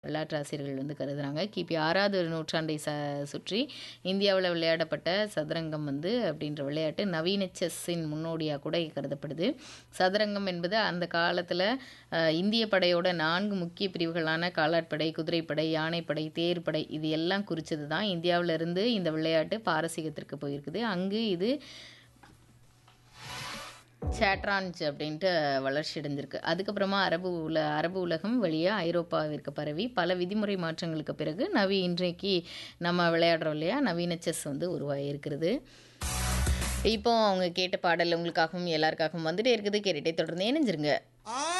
வரலாற்றாசிரியர்கள் வந்து கருதுறாங்க. கிபி 6வது நூற்றாண்டை ச சுற்றி இந்தியாவுல விளையாடப்பட்ட சதுரங்கம் வந்து அப்படின்ற விளையாட்டு நவீன செஸ்ஸின் முன்னோடியா கூட கருதப்படுது. சதுரங்கம் என்பது அந்த காலத்துல அ இந்திய படையோட 4 முக்கிய பிரிவுகளான காலாட்படை, குதிரைப்படை, யானைப்படை, தேர்ப்படை இது எல்லாம் குறிச்சது தான். இந்தியாவுல இருந்து இந்த விளையாட்டு பாரசீகத்திற்கு போயிருக்குது. அங்கு இது ஷேட்ரான்ஜ் அப்படின்ட்டு வளர்ச்சி அடைஞ்சிருக்கு. அதுக்கப்புறமா அரபு உல அரபு உலகம் வழியா ஐரோப்பாவிற்கு பரவி பல விதிமுறை மாற்றங்களுக்கு பிறகு நவி இன்றைக்கு நம்ம விளையாடுறோம் இல்லையா? நவீன செஸ் வந்து உருவாகியிருக்கிறது. இப்போ அவங்க கேட்ட பாடல் உங்களுக்காகவும், எல்லாருக்காகவும் வந்துட்டே இருக்குது. கேட்டுட்டே தொடர்ந்து இணைஞ்சிருங்க. ஆ